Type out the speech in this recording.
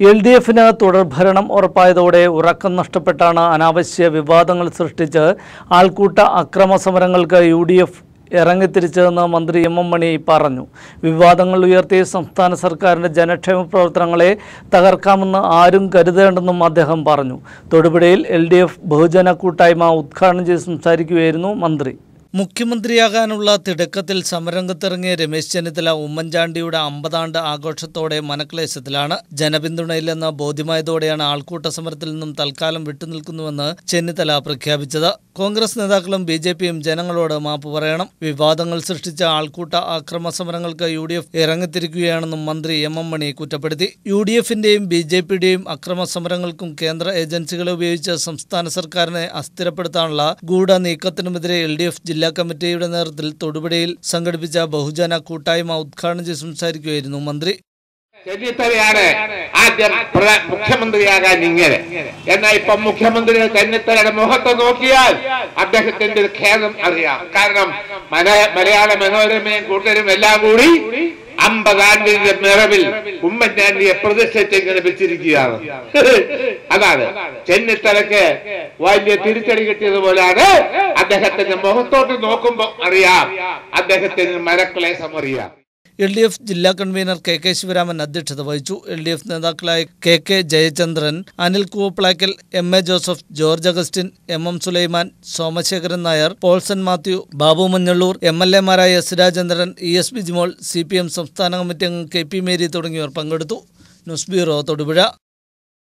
L D എഫിന് തുടർഭരണം ഉറപ്പായതോടെ ഉറക്കം നഷ്ടപ്പെട്ടാണ് അനാവശ്യ വിവാദങ്ങൾ സൃഷ്ടിച്ച് ആൾക്കൂട്ട അക്രമ സമരങ്ങൾക്ക് യു ഡി എഫ് ഇറങ്ങിത്തിരിച്ചതെന്ന് മന്ത്രി എം എം മണി പറഞ്ഞു വിവാദങ്ങൾ ഉയർത്തി സംസ്ഥാന സർക്കാരിൻ്റെ ജനക്ഷേമ പ്രവർത്തനങ്ങളെ തകർക്കാമെന്ന് ആരും കരുതേണ്ടെന്നും അദ്ദേഹം പറഞ്ഞു തൊടുപുഴയിൽ എൽ ഡി എഫ് ബഹുജന കൂട്ടായ്മ ഉദ്ഘാടനം ചെയ്ത് സംസാരിക്കുകയായിരുന്നു മന്ത്രി മുഖ്യമന്ത്രിയാകാനുള്ള തിടുക്കത്തിൽ സമരംഗത്തിറങ്ങിയ രമേശ് ചെന്നിത്തല ഉമ്മൻചാണ്ടിയുടെ അമ്പതാണ്ട് ആഘോഷത്തോടെ മനക്ലേശത്തിലാണ് ജനപിന്തുണയില്ലെന്ന് ബോധ്യമായതോടെയാണ് ആൾക്കൂട്ട സമരത്തിൽ നിന്നും തൽക്കാലം വിട്ടുനിൽക്കുന്നുവെന്ന് ചെന്നിത്തല പ്രഖ്യാപിച്ചത് കോൺഗ്രസ് നേതാക്കളും ബി ജെ പിയും ജനങ്ങളോട് മാപ്പ് പറയണം വിവാദങ്ങൾ സൃഷ്ടിച്ച ആൾക്കൂട്ട അക്രമ സമരങ്ങൾക്ക് യു ഡി എഫ് ഇറങ്ങിത്തിരിക്കുകയാണെന്നും മന്ത്രി എം എം മണി കുറ്റപ്പെടുത്തി യു ഡി എഫിന്റെയും ബി ജെ പിയുടെയും അക്രമ സമരങ്ങൾക്കും കേന്ദ്ര ഏജൻസികളെ ഉപയോഗിച്ച് സംസ്ഥാന സർക്കാരിനെ അസ്ഥിരപ്പെടുത്താനുള്ള ഗൂഢ നീക്കത്തിനുമെതിരെ എൽ ഡി എഫ് ജില്ലാ കമ്മിറ്റിയുടെ നേതൃത്വത്തിൽ തൊടുപുഴയിൽ സംഘടിപ്പിച്ച ബഹുജന കൂട്ടായ്മ ഉദ്ഘാടനം ചെയ്ത് സംസാരിക്കുകയായിരുന്നു മന്ത്രി ചെന്നിത്തലയാണ് ആദ്യം പ്രധാ- മുഖ്യമന്ത്രിയാകാൻ ഇങ്ങനെ എന്നാൽ ഇപ്പൊ മുഖ്യമന്ത്രി ചെന്നിത്തലയുടെ മുഖത്ത് നോക്കിയാൽ അദ്ദേഹത്തിന്റെ ഒരു ഖേദം അറിയാം കാരണം മല- മലയാള മനോരമയും കൂട്ടരും എല്ലാം കൂടി അമ്പതാണ്ടിന്റെ നിറവിൽ ഉമ്മൻചാണ്ടിയെ പ്രതിഷ്ഠിച്ച് ഇങ്ങനെ വെച്ചിരിക്കുകയാണ് അതാണ് ചെന്നിത്തലക്ക് വലിയ തിരിച്ചടി കിട്ടിയതുപോലെയാണ് അദ്ദേഹത്തിന്റെ മുഖത്തോട്ട് നോക്കുമ്പോൾ അറിയാം അദ്ദേഹത്തിന് മരക്ലേശം അറിയാം എൽ ഡി എഫ് ജില്ലാ കൺവീനർ കെ കെ ശിവരാമൻ അധ്യക്ഷത വഹിച്ചു എൽ ഡി എഫ് നേതാക്കളായ K K Jayachandran Anil Koovaplakkal M A Joseph George Augustine M M Sulaiman Somasekharan Nair Paulson Mathew Babu Manjalloor M L എമാരായ S Rajendran E S Bijimol C P M സംസ്ഥാന കമ്മിറ്റി അംഗം കെ പി മേരി തുടങ്ങിയവർ പങ്കെടുത്തു ന്യൂസ് ബ്യൂറോ തൊടുപുഴ